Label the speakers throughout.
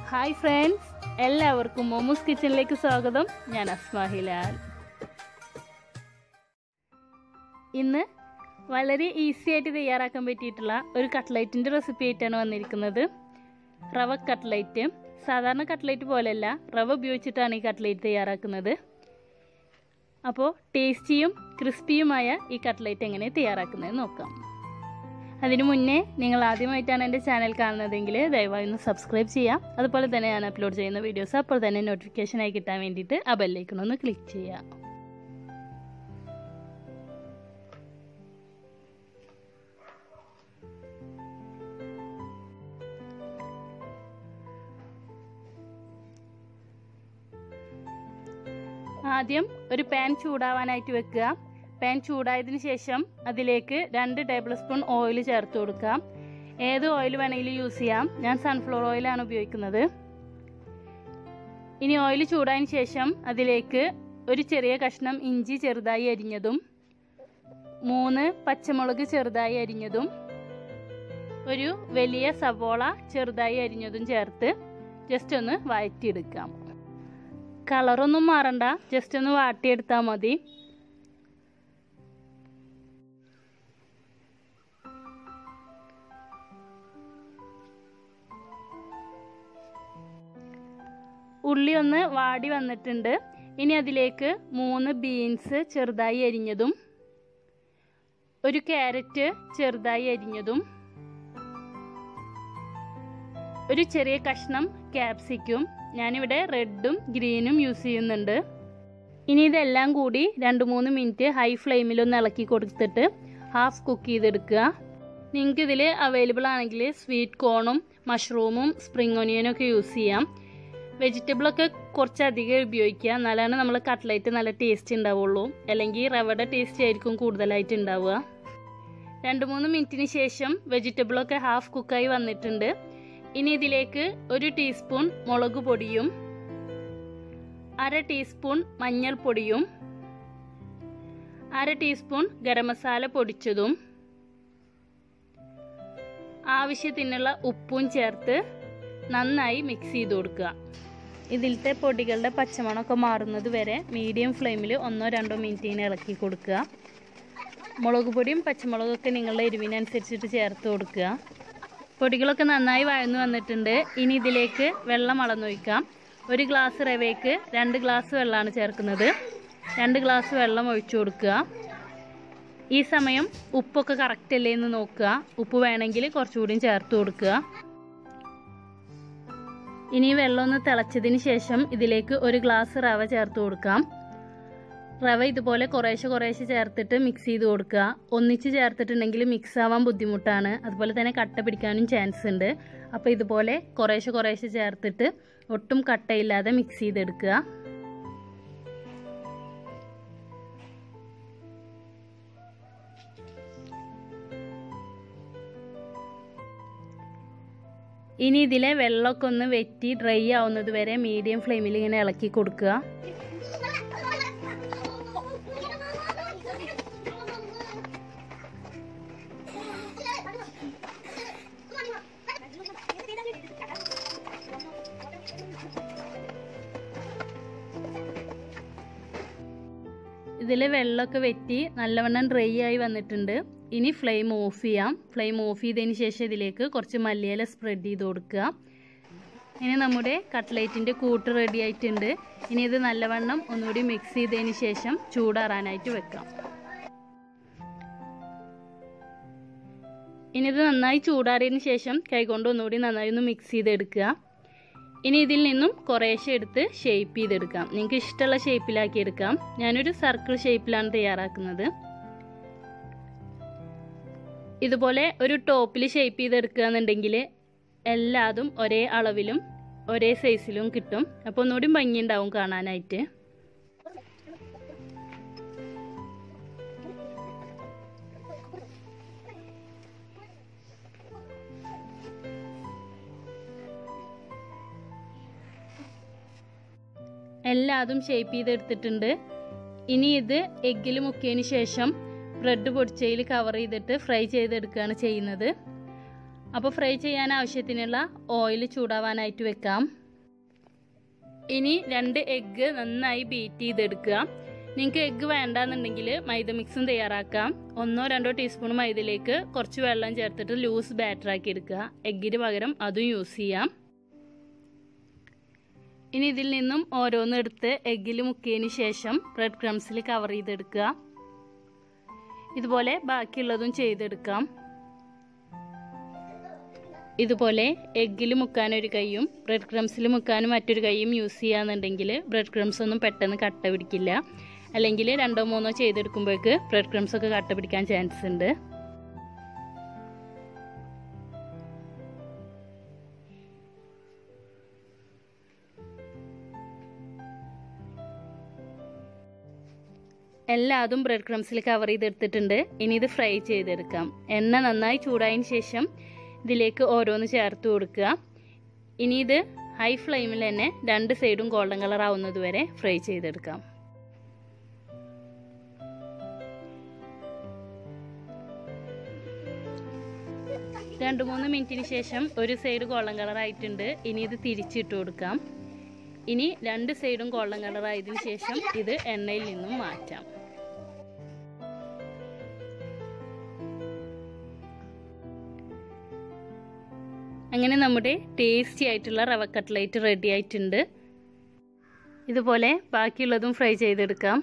Speaker 1: hi friends എല്ലാവർക്കും മോമോസ് കിച്ചണിലേക്ക് സ്വാഗതം ഞാൻ അസ്മാ ഹിലാൽ ഇന്ന് വളരെ ഈസി ആയിട്ട് തയ്യാറാക്കാൻ പറ്റിയിട്ടുള്ള ഒരു കട്ട്ലൈറ്റിൻ്റെ റെസിപ്പി ആയിട്ടാണ് വന്നിരിക്കുന്നത് റവ കട്ട്ലൈറ്റ് സാധാരണ കട്ട്ലൈറ്റ് പോലെയല്ല റവ ഉപയോഗിച്ചിട്ടാണ് ഈ കട്ട്ലൈറ്റ് തയ്യാറാക്കുന്നത് അപ്പോൾ ടേസ്റ്റിയും ക്രിസ്പിയുമായ ഈ കട്ട്ലൈറ്റ് എങ്ങനെ തയ്യാറാക്കുന്നത് നോക്കാം അതിനു മുന്നേ നിങ്ങൾ ആദ്യമായിട്ടാണ് എൻ്റെ ചാനൽ കാണുന്നതെങ്കിൽ ദയവായി ഒന്ന് സബ്സ്ക്രൈബ് ചെയ്യാം അതുപോലെ തന്നെ ഞാൻ അപ്ലോഡ് ചെയ്യുന്ന വീഡിയോസ് അപ്പോൾ തന്നെ നോട്ടിഫിക്കേഷനായി കിട്ടാൻ വേണ്ടിയിട്ട് ആ ബെല്ലൈക്കണൊന്ന് ക്ലിക്ക് ചെയ്യാം ആദ്യം ഒരു പാൻ ചൂടാവാനായിട്ട് വെക്കുക പാൻ ചൂടായതിന് ശേഷം അതിലേക്ക് രണ്ട് ടേബിൾ സ്പൂൺ ഓയിൽ ചേർത്ത് കൊടുക്കാം ഏത് ഓയിൽ വേണമെങ്കിലും യൂസ് ചെയ്യാം ഞാൻ സൺഫ്ലവർ ഓയിലാണ് ഉപയോഗിക്കുന്നത് ഇനി ഓയിൽ ചൂടായതിന് ശേഷം അതിലേക്ക് ഒരു ചെറിയ കഷ്ണം ഇഞ്ചി ചെറുതായി അരിഞ്ഞതും മൂന്ന് പച്ചമുളക് ചെറുതായി അരിഞ്ഞതും ഒരു വലിയ സവോള ചെറുതായി അരിഞ്ഞതും ചേർത്ത് ജസ്റ്റ് ഒന്ന് വഴറ്റിയെടുക്കാം കളറൊന്നും മാറണ്ട ജസ്റ്റ് ഒന്ന് വാട്ടിയെടുത്താൽ മതി ഉള്ളി ഒന്ന് വാടി വന്നിട്ടുണ്ട് ഇനി അതിലേക്ക് മൂന്ന് ബീൻസ് ചെറുതായി അരിഞ്ഞതും ഒരു ക്യാരറ്റ് ചെറുതായി അരിഞ്ഞതും ഒരു ചെറിയ കഷ്ണം ക്യാപ്സിക്കും ഞാനിവിടെ റെഡും ഗ്രീനും യൂസ് ചെയ്യുന്നുണ്ട് ഇനി ഇതെല്ലാം കൂടി രണ്ട് മൂന്ന് മിനിറ്റ് ഹൈ ഫ്ലെയിമിലൊന്ന് ഇളക്കി കൊടുത്തിട്ട് ഹാഫ് കുക്ക് ചെയ്തെടുക്കുക നിങ്ങൾക്ക് ഇതിൽ അവൈലബിൾ ആണെങ്കിൽ സ്വീറ്റ് കോണും മഷ്റൂമും സ്പ്രിംഗ് ഒനിയനും ഒക്കെ യൂസ് ചെയ്യാം വെജിറ്റബിളൊക്കെ കുറച്ചധികം ഉപയോഗിക്കുക എന്നാലാണ് നമ്മൾ കട്ട്ലൈറ്റ് നല്ല ടേസ്റ്റ് ഉണ്ടാവുള്ളൂ അല്ലെങ്കിൽ റവയുടെ ടേസ്റ്റ് ആയിരിക്കും കൂടുതലായിട്ട് ഉണ്ടാവുക രണ്ട് മൂന്ന് മിനിറ്റിന് ശേഷം വെജിറ്റബിളൊക്കെ ഹാഫ് കുക്കായി വന്നിട്ടുണ്ട് ഇനി ഇതിലേക്ക് ഒരു ടീസ്പൂൺ മുളക് പൊടിയും അര ടീസ്പൂൺ മഞ്ഞൾപ്പൊടിയും അര ടീസ്പൂൺ ഗരം മസാല പൊടിച്ചതും ആവശ്യത്തിനുള്ള ഉപ്പും ചേർത്ത് നന്നായി മിക്സ് ചെയ്ത് കൊടുക്കുക ഇതിലത്തെ പൊടികളുടെ പച്ചമണമൊക്കെ മാറുന്നത് വരെ മീഡിയം ഫ്ലെയിമിൽ ഒന്നോ രണ്ടോ മിനിറ്റിന് ഇളക്കി കൊടുക്കുക മുളക് പൊടിയും പച്ചമുളകൊക്കെ നിങ്ങളുടെ എരിവിനനുസരിച്ചിട്ട് ചേർത്ത് കൊടുക്കുക പൊടികളൊക്കെ നന്നായി വഴന്നു വന്നിട്ടുണ്ട് ഇനി ഇതിലേക്ക് വെള്ളം അളന്നൊഴിക്കാം ഒരു ഗ്ലാസ് റവയ്ക്ക് രണ്ട് ഗ്ലാസ് വെള്ളമാണ് ചേർക്കുന്നത് രണ്ട് ഗ്ലാസ് വെള്ളം ഒഴിച്ചു കൊടുക്കുക ഈ സമയം ഉപ്പൊക്കെ കറക്റ്റ് അല്ലേ എന്ന് നോക്കുക ഉപ്പ് വേണമെങ്കിൽ കുറച്ചുകൂടിയും ചേർത്ത് കൊടുക്കുക ഇനി വെള്ളം ഒന്ന് തിളച്ചതിന് ശേഷം ഇതിലേക്ക് ഒരു ഗ്ലാസ് റവ ചേർത്ത് കൊടുക്കാം റവ ഇതുപോലെ കുറേശ്ശെ കുറേശ്ശെ ചേർത്തിട്ട് മിക്സ് ചെയ്ത് കൊടുക്കുക ഒന്നിച്ച് ചേർത്തിട്ടുണ്ടെങ്കിൽ മിക്സ് ആവാൻ ബുദ്ധിമുട്ടാണ് അതുപോലെ തന്നെ കട്ട പിടിക്കാനും ചാൻസ് ഉണ്ട് അപ്പോൾ ഇതുപോലെ കുറേശ്ശെ കുറേശ്ശെ ചേർത്തിട്ട് ഒട്ടും കട്ടയില്ലാതെ മിക്സ് ചെയ്തെടുക്കുക ഇനി ഇതിലെ വെള്ളമൊക്കെ ഒന്ന് വെറ്റി ഡ്രൈ ആവുന്നത് വരെ മീഡിയം ഫ്ലെയിമിൽ ഇങ്ങനെ ഇളക്കി കൊടുക്കുക ഇതിൽ വെള്ളമൊക്കെ വെറ്റി നല്ലവണ്ണം ഡ്രൈ ആയി വന്നിട്ടുണ്ട് ഇനി ഫ്ലെയിം ഓഫ് ചെയ്യാം ഫ്ലെയിം ഓഫ് ചെയ്തതിന് ശേഷം ഇതിലേക്ക് കുറച്ച് മല്ലിയില സ്പ്രെഡ് ചെയ്ത് കൊടുക്കുക ഇനി നമ്മുടെ കട്ട്ലൈറ്റിൻ്റെ കൂട്ട് റെഡി ആയിട്ടുണ്ട് ഇനി ഇത് നല്ലവണ്ണം ഒന്നുകൂടി മിക്സ് ചെയ്തതിന് ശേഷം ചൂടാറാനായിട്ട് വെക്കാം ഇനി ഇത് നന്നായി ചൂടാറിയതിന് ശേഷം കൈകൊണ്ട് ഒന്നുകൂടി നന്നായി ഒന്ന് മിക്സ് ചെയ്തെടുക്കുക ഇനി ഇതിൽ നിന്നും കുറേശ്ശെ എടുത്ത് ഷേപ്പ് ചെയ്തെടുക്കാം നിങ്ങൾക്ക് ഇഷ്ടമുള്ള ഷേപ്പിലാക്കി എടുക്കാം ഞാനൊരു സർക്കിൾ ഷേപ്പിലാണ് തയ്യാറാക്കുന്നത് ഇതുപോലെ ഒരു ടോപ്പിൽ ഷേപ്പ് ചെയ്തെടുക്കുക എന്നുണ്ടെങ്കിൽ എല്ലാതും ഒരേ അളവിലും ഒരേ സൈസിലും കിട്ടും അപ്പോൾ ഒന്നുകൂടി ഭംഗിയുണ്ടാവും കാണാനായിട്ട് എല്ലാതും ഷേപ്പ് ചെയ്തെടുത്തിട്ടുണ്ട് ഇനി ഇത് എഗ്ഗിൽ മുക്കിയതിന് ശേഷം ബ്രെഡ് പൊടിച്ചതിൽ കവർ ചെയ്തിട്ട് ഫ്രൈ ചെയ്തെടുക്കുകയാണ് ചെയ്യുന്നത് അപ്പോൾ ഫ്രൈ ചെയ്യാൻ ആവശ്യത്തിനുള്ള ഓയിൽ ചൂടാവാനായിട്ട് വെക്കാം ഇനി രണ്ട് എഗ്ഗ് നന്നായി ബീറ്റ് ചെയ്തെടുക്കുക നിങ്ങൾക്ക് എഗ്ഗ് വേണ്ടാന്നുണ്ടെങ്കിൽ മൈദ മിക്സും തയ്യാറാക്കാം ഒന്നോ രണ്ടോ ടീസ്പൂൺ മൈദയിലേക്ക് കുറച്ച് വെള്ളം ചേർത്തിട്ട് ലൂസ് ബാറ്റർ ആക്കി എടുക്കുക എഗ്ഗിന് പകരം അതും യൂസ് ചെയ്യാം ഇനി ഇതിൽ നിന്നും ഓരോന്ന് എടുത്ത് എഗ്ഗിൽ മുക്കിയതിന് ശേഷം ബ്രെഡ് ക്രംസിൽ കവർ ചെയ്തെടുക്കുക ഇതുപോലെ ബാക്കിയുള്ളതും ചെയ്തെടുക്കാം ഇതുപോലെ എഗ്ഗിൽ മുക്കാൻ ഒരു കൈയും ബ്രെഡ് ക്രംസിൽ മുക്കാനും മറ്റൊരു കൈയും യൂസ് ചെയ്യാന്നുണ്ടെങ്കിൽ ബ്രെഡ് ക്രംസ് ഒന്നും പെട്ടെന്ന് കട്ട പിടിക്കില്ല അല്ലെങ്കിൽ രണ്ടോ മൂന്നോ ചെയ്തെടുക്കുമ്പോഴേക്ക് ബ്രെഡ് ക്രംസ് ഒക്കെ കട്ട പിടിക്കാൻ ചാൻസ് ഉണ്ട് എല്ലാതും ബ്രെഡ് ക്രംസിൽ കവർ ചെയ്തെടുത്തിട്ടുണ്ട് ഇനി ഇത് ഫ്രൈ ചെയ്തെടുക്കാം എണ്ണ നന്നായി ചൂടായതിന് ശേഷം ഇതിലേക്ക് ഓരോന്ന് ചേർത്ത് കൊടുക്കുക ഇനി ഇത് ഹൈ ഫ്ലെയിമിൽ തന്നെ രണ്ട് സൈഡും ഗോൾഡൻ കളർ ആവുന്നത് വരെ ഫ്രൈ ചെയ്തെടുക്കാം രണ്ട് മൂന്ന് മിനിറ്റിന് ശേഷം ഒരു സൈഡ് ഗോൾഡൻ കളർ ആയിട്ടുണ്ട് ഇനി ഇത് തിരിച്ചിട്ട് കൊടുക്കാം ഇനി രണ്ട് സൈഡും ഗോൾഡൻ കളർ ആയതിനു ശേഷം ഇത് എണ്ണയിൽ നിന്നും മാറ്റാം അങ്ങനെ നമ്മുടെ ടേസ്റ്റി ആയിട്ടുള്ള റവ കട്ട്ലൈറ്റ് റെഡി ആയിട്ടുണ്ട് ഇതുപോലെ ബാക്കിയുള്ളതും ഫ്രൈ ചെയ്തെടുക്കാം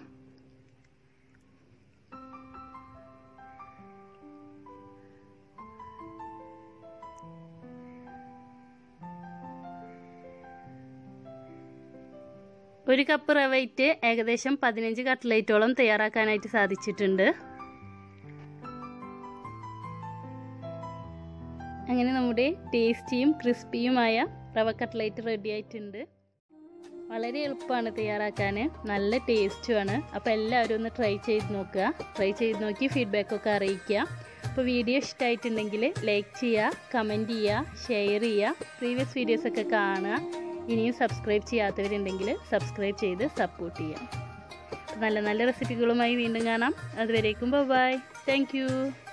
Speaker 1: ഒരു കപ്പ് റവയിട്ട് ഏകദേശം പതിനഞ്ച് കട്ട്ലൈറ്റോളം തയ്യാറാക്കാനായിട്ട് സാധിച്ചിട്ടുണ്ട് അങ്ങനെ നമ്മുടെ ടേസ്റ്റിയും ക്രിസ്പിയുമായ റവ കട്ട്ലൈറ്റ് റെഡി ആയിട്ടുണ്ട് വളരെ എളുപ്പമാണ് തയ്യാറാക്കാൻ നല്ല ടേസ്റ്റുമാണ് അപ്പോൾ എല്ലാവരും ഒന്ന് ട്രൈ ചെയ്ത് നോക്കുക ട്രൈ ചെയ്ത് നോക്കി ഫീഡ്ബാക്കൊക്കെ അറിയിക്കുക അപ്പോൾ വീഡിയോ ഇഷ്ടമായിട്ടുണ്ടെങ്കിൽ ലൈക്ക് ചെയ്യുക കമൻറ്റ് ചെയ്യുക ഷെയർ ചെയ്യുക പ്രീവിയസ് വീഡിയോസൊക്കെ കാണുക ഇനിയും സബ്സ്ക്രൈബ് ചെയ്യാത്തവരുണ്ടെങ്കിൽ സബ്സ്ക്രൈബ് ചെയ്ത് സപ്പോർട്ട് ചെയ്യാം നല്ല നല്ല റെസിപ്പികളുമായി വീണ്ടും കാണാം അതുവരേക്കും ബൈ താങ്ക്